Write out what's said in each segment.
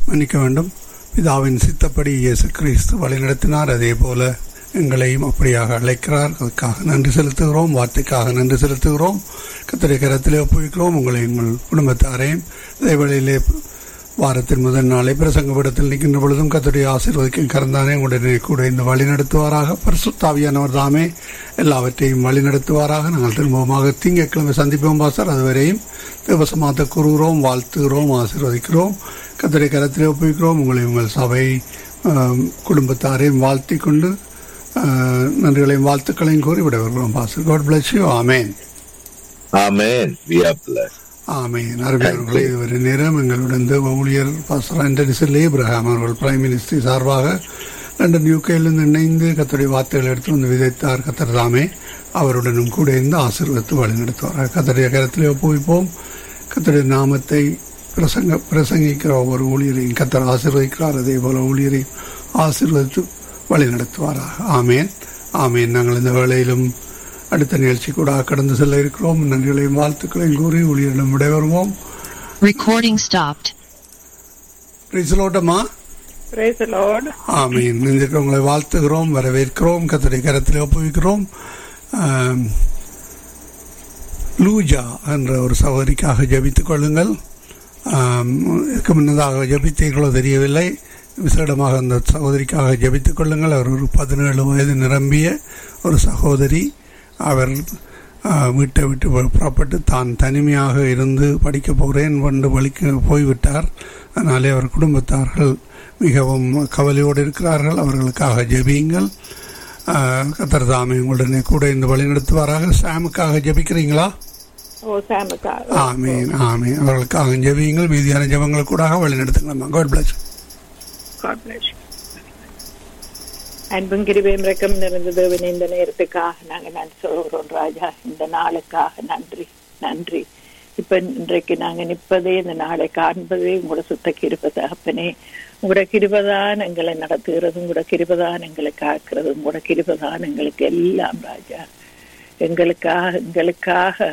மன்னிக்க வேண்டும் பிதாவின் சித்தப்படி இயேசு கிறிஸ்து வழிநடத்தினார் அதே போல எங்களையும் அப்படியாக அழைக்கிறார் அதுக்காக நன்றி செலுத்துகிறோம் வார்த்தைக்காக நன்றி செலுத்துகிறோம் கத்தரை கரத்திலே ஒப்புவிக்கிறோம் உங்களை உங்கள் குடும்பத்தாரையும் இதே வேளையிலே வாரத்தின் முதல் நாளை பிரசங்கப்படத்தில் நிற்கின்ற பொழுதும் கத்தருடைய ஆசீர்வதிக்கும் கறந்தானே உடனே கூட இந்த வழி நடத்துவாராக பரிசுத்தாவியானவர் தாமே எல்லாவற்றையும் வழி நடத்துவாராக நாங்கள் திரும்பமாக திங்கட்கிழமை சந்திப்போம் பாசர் அதுவரையும் தேவசமாத்த கூறுகிறோம் வாழ்த்துகிறோம் ஆசீர்வதிக்கிறோம் கத்தரை கரத்திலே ஒப்புவிக்கிறோம் உங்களை உங்கள் சபை ஆம், குடும்பத்தாரையும் வாழ்த்தி கொண்டு ஆ, நன்றிகளையும் வாழ்த்துக்களையும் கூறி விடைபெறுகிறோம் pastor God bless you amen Amen. We are blessed. ஆமீன் அருமையானவர்களே இதுவரை நேரம் எங்களுடன் தேவ ஊழியர் பாஸ்டர் ஆண்டனி செல் ஏப்ரஹாம் அவர்கள் பிரைம் மினிஸ்டர் சார்பாக லண்டன் யூகேயிலிருந்து இணைந்து கத்தருடைய வார்த்தைகளை எடுத்து வந்து விதைத்தார் கத்தர் தாமே அவருடனும் கூட இருந்து ஆசீர்வத்து வழிநடத்துவார் கத்தருடைய கரத்திலே ஒப்புவிப்போம் கத்தருடைய நாமத்தை பிரசங்க பிரசங்கிக்கிற ஒவ்வொரு ஊழியரையும் கத்தர் ஆசீர்வதிக்கிறார் அதே போல ஊழியரையும் ஆசீர்வதித்து வழி நடத்துவாராக ஆமேன் ஆமேன் நாங்கள் இந்த வேளையிலும் அடுத்த நிகழ்ச்சி கூட கடந்து செல்ல இருக்கிறோம் நன்றிகளையும் வாழ்த்துக்களையும் கூறி ஊழியரிடம் விடைபெறுவோம் Recording stopped. பிரிசலோட்டமா Praise the Lord. ஆமீன் நெஞ்சிற்கு உங்களை வாழ்த்துகிறோம் வரவேற்கிறோம் கத்தரை கரத்தில் ஒப்புவிக்கிறோம் ஆம், லூஜா என்ற ஒரு சகோதரிக்காக ஜெபித்துக் கொள்ளுங்கள் ஆம், இதுக்கு முன்னதாக ஜெபித்தீர்களோ தெரியவில்லை விசேடமாக அந்த சகோதரிக்காக ஜெபித்துக் கொள்ளுங்கள் அவர் ஒரு பதினேழு வயது நிரம்பிய ஒரு சகோதரி அவர் ஆ, வீட்டை விட்டு பு- புறப்பட்டு தான் தனிமையாக இருந்து படிக்கப் போகிறேன் என்று வழிக்கு போய்விட்டார் அதனாலே அவர் குடும்பத்தார்கள் மிகவும் கவலையோடு இருக்கிறார்கள் அவர்களுக்காக ஜெபியுங்கள் ஆ, கர்த்தர் தாமே உங்களுடனே கூட இந்த வழி நடத்துவாராக சாமுக்காக ஜெபிக்கிறீங்களா ஓ சாமுக்கா ஆமீன் ஆமீன் அவர்களுக்காக ஜெபியுங்கள் மீதியான ஜெபங்கள் கூட வழி நடத்துங்களா God bless God bless you. அன்பும் கிருபையும் இரக்கம் நிறைந்த தேவனே இந்த நேரத்துக்காக நாங்க நன்றி சொல்கிறோம் ராஜா இந்த நாளுக்காக நன்றி நன்றி இப்ப இன்றைக்கு நாங்க நிற்பதே இந்த நாளை காண்பதே உங்களோட சுத்த கிருப தகப்பனே உங்களோட கிருபதான் எங்களை நடத்துகிறது உங்களோட கிருபதான் எங்களை காக்கிறது உங்களோட கிருபதான் எங்களுக்கு எல்லாம் ராஜா எங்களுக்காக எங்களுக்காக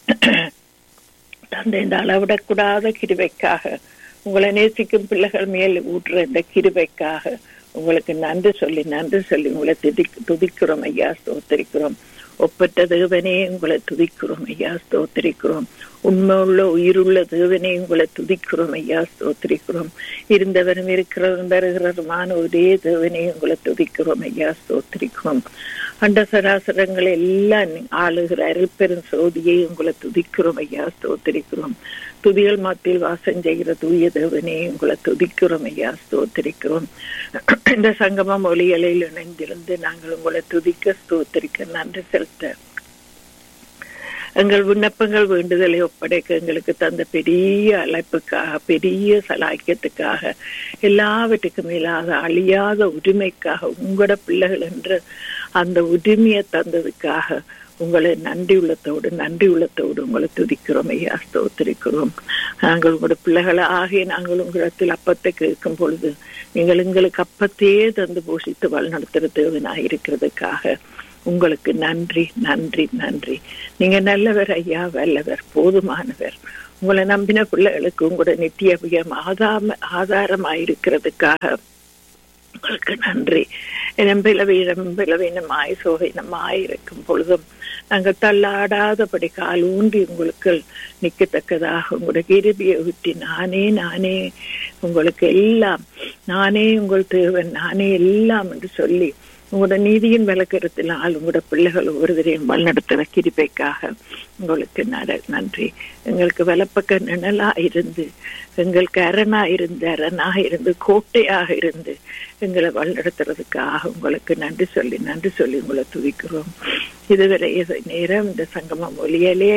தந்தை இந்த அளவிடக்கூடாத கிருபைக்காக உங்களை நேசிக்கும் பிள்ளைகள் மேல் ஊற்றுற இந்த கிருபைக்காக உங்களுக்கு நன்றி சொல்லி நன்றி சொல்லி உங்களை துதி- துதிக்கிறோம் ஐயா ஸ்தோத்திரிக்கிறோம் ஒப்பற்ற தேவனே உங்களை துதிக்கிறோம் ஐயா ஸ்தோத்திரிக்கிறோம் உண்மையுள்ள உயிருள்ள தேவனே உங்களை துதிக்கிறோம் ஐயா ஸ்தோத்திரிக்கிறோம் இருந்தவரும் இருக்கிறவரும் வருகிறவருமான ஒரே தேவனே உங்களை துதிக்கிறோம் ஐயா ஸ்தோத்திரிக்கிறோம் அண்ட சராசரங்களை எல்லாம் ஆளுகிற அருள்பெரும் சோதியை உங்களை துதிக்கிறோம் ஐயா ஸ்தோத்திரிக்கிறோம் துதிகள் மத்தியில் வாசம் செய்கிற தூய தேவனே உங்களை துதிக்கிறோம் ஐயா ஸ்தோத்திரிக்கிறோம் இந்த சங்கமம் ஒளியலையில் இணைந்திருந்து நாங்கள் உங்களை துதிக்க ஸ்தோத்திரிக்க நன்றி செலுத்த எங்கள் விண்ணப்பங்கள் வேண்டுதலை ஒப்படைக்க எங்களுக்கு தந்த பெரிய அழைப்புக்காக பெரிய சலாக்கியத்துக்காக எல்லாவற்றுக்கும் மேலாக அழியாத உரிமைக்காக உங்களோட பிள்ளைகள் என்று அந்த உரிமையை தந்ததுக்காக உங்களை நன்றி உள்ளத்தோடு நன்றி உள்ளத்தோடு உங்களை துதிக்கிறோம் ஐயா ஸ்தோத்திரிக்கிறோம் நாங்கள் உங்களோட பிள்ளைகளை ஆகிய நாங்கள் உங்களிடத்தில் அப்பத்தை கேட்கும் பொழுது நீங்கள் எங்களுக்கு அப்பத்தையே தந்து போஷித்து வழிநடத்துகிற தேவனாக இருக்கிறதுக்காக உங்களுக்கு நன்றி நன்றி நன்றி நீங்க நல்லவர் ஐயா வல்லவர் போதுமானவர் உங்களை நம்பின பிள்ளைகளுக்கு உங்களோட நித்திய அபியம் ஆதாம ஆதாரமாயிருக்கிறதுக்காக உங்களுக்கு நன்றி இனம் பிளவீனம் பிளவீனமாய் சோகினமாய் இருக்கும் பொழுதும் நாங்கள் தள்ளாடாதபடி கால் ஊன்றி உங்களுக்கு நிற்கத்தக்கதாக உங்களுடைய கிருபியை ஊற்றி நானே நானே உங்களுக்கு எல்லாம் நானே உங்கள் தேவன் நானே எல்லாம் என்று சொல்லி உங்களோட நீதியின் விளக்கத்தினால் உங்களோட பிள்ளைகள் ஒவ்வொருவரையும் வழிநடத்துகிற கிருபைக்காக உங்களுக்கு நட- நன்றி எங்களுக்கு வலப்பக்க நிழலா இருந்து எங்களுக்கு அரணா இருந்து அரணாக இருந்து கோட்டையாக இருந்து எங்களை வழிநடத்துறதுக்காக உங்களுக்கு நன்றி சொல்லி நன்றி சொல்லி உங்களை துதிக்கிறோம் இதுவரை இது நேரம் இந்த சங்கமம் ஒலியலே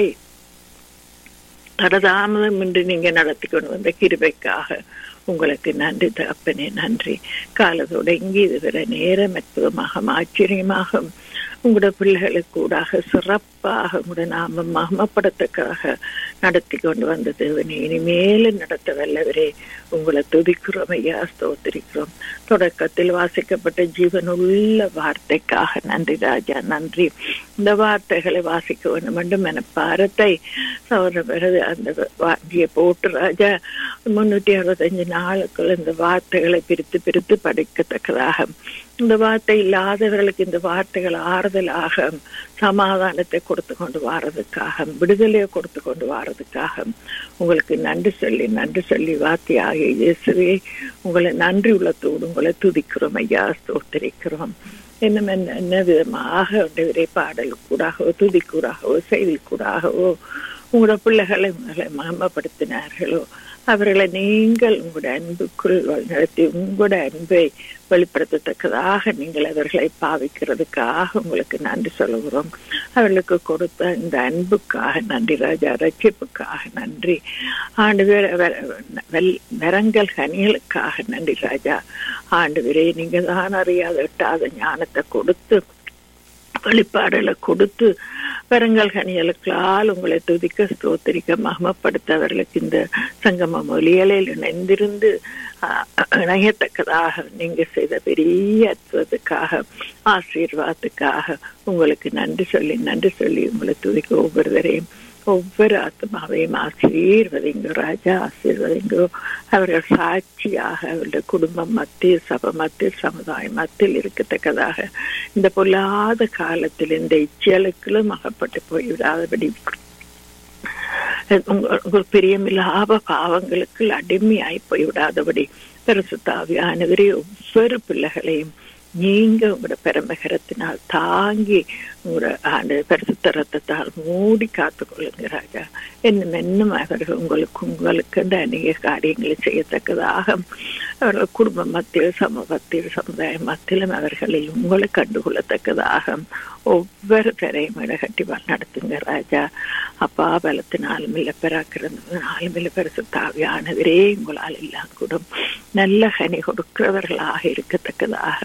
தடதாமதம் இன்று நீங்க நடத்தி கொண்டு வந்த கிருபைக்காக உங்களுக்கு நன்றி தகப்பனே நன்றி காலத்தோட இங்கே இதுவரை நேரம் அற்புதமாக ஆச்சரியமாக உங்களோட பிள்ளைகளுக்கு கூடாக சிறப்பாக உங்களோட நாம மகமப்படத்துக்காக நடத்தி கொண்டு வந்த தேவனே இனிமேலும் நடத்த வல்லவரே உங்களை துதிக்கிறோம் ஐயா ஸ்தோத்திரிக்கிறோம் தொடக்கத்தில் வாசிக்கப்பட்ட ஜீவனுள்ள வார்த்தைக்காக நன்றி ராஜா நன்றி இந்த வார்த்தைகளை வாசிக்க வேண்டும் என்று மனப்பாரத்தை சவர பிறகு அந்த வாங்கிய போட்டு ராஜா முன்னூற்றி அறுபத்தஞ்சு நாளுக்குள் இந்த வார்த்தைகளை பிரித்து பிரித்து படிக்கத்தக்கதாக இந்த வார்த்தை இல்லாதவர்களுக்கு இந்த வார்த்தைகள் ஆறுதலாக சமாதானத்தை கொடுத்து கொண்டு வாரதுக்காக விடுதலையை கொடுத்து கொண்டு வாரதுக்காக உங்களுக்கு நன்றி சொல்லி நன்றி சொல்லி வார்த்தையாக இயேசுவே உங்களை நன்றி உள்ளத்தோடு உங்களை துதிக்கிறோம் ஐயா ஸ்தோத்திரிக்கிறோம் இன்னும் என்ன என்ன விதமாக உடைய பாடலுக்கூடாகவோ துதிக்கூடாகவோ செய்திக்கூடாகவோ உங்களோட பிள்ளைகளை உங்களை மகமப்படுத்தினார்களோ அவர்களை நீங்கள் உங்களுடைய அன்புக்குள் வழிநடத்தி உங்களோட அன்பை வெளிப்படுத்தத்தக்கதாக நீங்கள் அவர்களை பாவிக்கிறதுக்காக உங்களுக்கு நன்றி சொல்லுகிறோம் அவர்களுக்கு கொடுத்த இந்த அன்புக்காக நன்றி ராஜா ரட்சிப்புக்காக நன்றி ஆண்டு வரங்கள் கனிகளுக்காக நன்றி ராஜா ஆண்டு விரை நீங்க தான் அறியாத விட்டாத ஞானத்தை கொடுத்து வெளிப்பாடுகளை கொடுத்து வரங்கள் கனிகளுக்களால் உங்களை துதிக்க ஸ்தோத்திரிக்க மகமப்படுத்த அவர்களுக்கு இந்த சங்கம மொழிகளில் இணைந்திருந்து இணையத்தக்கதாக நீங்க செய்த பெரிய அற்புதத்துக்காக ஆசீர்வாதத்துக்காக உங்களுக்கு நன்றி சொல்லி நன்றி சொல்லி உங்களை துதிக்க ஒவ்வொருவரையும் ஒவ்வொரு ஆத்மாவையும் ஆசீர்வதிங்கோ ராஜா ஆசீர்வதிங்கோ அவர்கள் சாட்சியாக அவருடைய குடும்பம் மத்திய சபை மத்திய சமுதாயம் மத்தியில் இருக்கத்தக்கதாக இந்த பொல்லாத காலத்தில் இந்த இச்சலுக்களும் அகப்பட்டு போய்விடாதபடி உங்கள் பிரியமில்லாத பாவங்களுக்கு அடிமையாய் போய்விடாதபடி பரிசுத்தாவியானவரே ஒவ்வொரு பிள்ளைகளையும் நீங்க உங்களோட பெருமகரத்தினால் தாங்கி உங்களோட ஆண்டு பரிசுத்த ரத்தத்தால் மூடி காத்து கொள்ளுங்க ராஜா என்னும் என்னும் அவர்கள் உங்களுக்கு உங்களுக்கு அநேக காரியங்களை செய்யத்தக்கதாக அவர்கள் குடும்ப மத்தியில் சமூகத்தில் சமுதாய மத்தியிலும் அவர்களில் உங்களை கண்டுகொள்ளத்தக்கதாக ஒவ்வொரு பேரையும் இடகட்டி நடத்துங்க ராஜா அப்பா பலத்தினாலும் இல்லை பிறக்கிறதுனாலும் இல்லை பெருசு தாவியானவரே உங்களால் எல்லாம் கூட நல்ல கனி கொடுக்கிறவர்களாக இருக்கத்தக்கதாக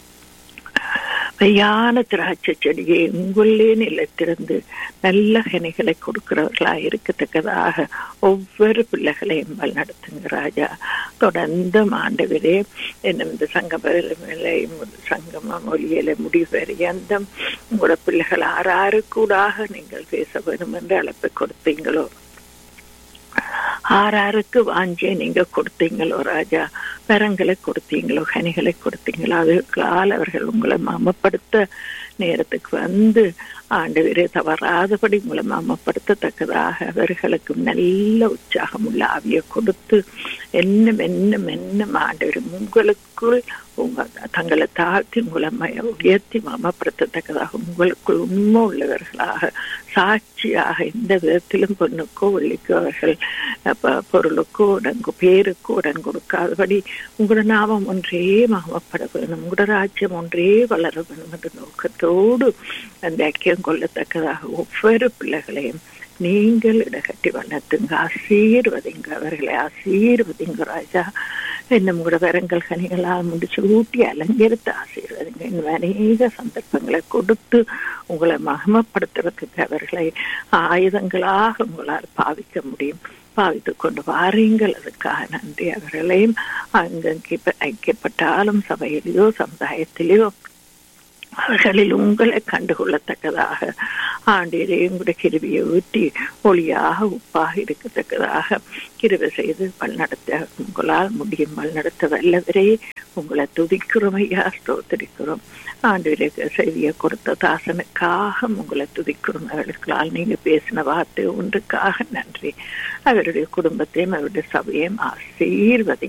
மெய்யான திராட்சை செடியை உங்களே நிலைத்திருந்து நல்ல கனிகளை கொடுக்கிறவர்களா இருக்கத்தக்கதாக ஒவ்வொரு பிள்ளைகளையும் நடத்துங்க ராஜா தொடர்ந்து ஆண்டவரே என்னும் இந்த சங்கமலை சங்கம மொழியில முடிவறியந்த உங்களோட பிள்ளைகள் ஆறாறு கூடாக நீங்கள் பேச வேணும் என்று அழைப்பு கொடுத்தீங்களோ ஆறாருக்கு வாஞ்சியை நீங்க கொடுத்தீங்களோ ராஜா வரங்களை கொடுத்தீங்களோ கனிகளை கொடுத்தீங்களோ அதுக்களால் அவர்கள் உங்களை மமப்படுத்த நேரத்துக்கு வந்து ஆண்டவரே தவறாதபடி உங்களை மமப்படுத்தத்தக்கதாக அவர்களுக்கு நல்ல உற்சாகம் உள்ள ஆவியை கொடுத்து என்ன என்னும் என்னும் ஆண்டவர் உங்களுக்குள் உங்க தங்களை தாழ்த்தி உங்களை உயர்த்தி மமப்படுத்தத்தக்கதாக உங்களுக்குள் உண்மை உள்ளவர்களாக சாட்சியாக எந்த விதத்திலும் பொண்ணுக்கோ வெள்ளிக்கோ அவர்கள் பொருளுக்கோ உடங்கு பேருக்கோ உடன் கொடுக்காதபடி உங்களோட நாமம் ஒன்றே மகமப்பட வேணும் உங்களோட ராஜ்யம் ஒன்றே வளர வேணும் என்ற நோக்கத்தோடு அந்த ஐக்கியம் கொள்ளத்தக்கதாக ஒவ்வொரு பிள்ளைகளையும் நீங்கள் இடகட்டி வளர்த்துங்க ஆசீர்வதிங்க அவர்களை ஆசீர்வதிங்க ராஜா இன்னும் கூட வரங்கள் கனிகளால் முடிச்சு ஊட்டி அலங்கரித்து ஆசீர்வதிங்க இன்னும் அநேக சந்தர்ப்பங்களை கொடுத்து உங்களை மகமப்படுத்துறதுக்கு அவர்களை ஆயுதங்களாக உங்களால் பாவிக்க முடியும் பாவித்துக் கொண்டு வாரீங்கள் அதுக்காக நன்றி அவர்களையும் அங்கங்கே ஐக்கியப்பட்டாலும் சபையிலேயோ சமுதாயத்திலேயோ அவர்களில் உங்களை கண்டுகொள்ளத்தக்கதாக ஆண்டிலே உங்களுடைய கிருவியை ஊற்றி ஒளியாக உப்பாக இருக்கத்தக்கதாக கிருவை செய்து வழிநடத்த உங்களால் முடியும் வழிநடத்த வல்லவரே உங்களை துதிக்கிறோம் ஐயா ஸ்தோத்திரிக்கிறோம் ஆண்டு செய்தியை கொடுத்த தாசனுக்காக உங்களை துதிக்கிறோம் அவர்களுக்களால் நீங்க பேசின வார்த்தை ஒன்றுக்காக நன்றி அவருடைய குடும்பத்தையும் அவருடைய சபையையும் ஆசீர்வதி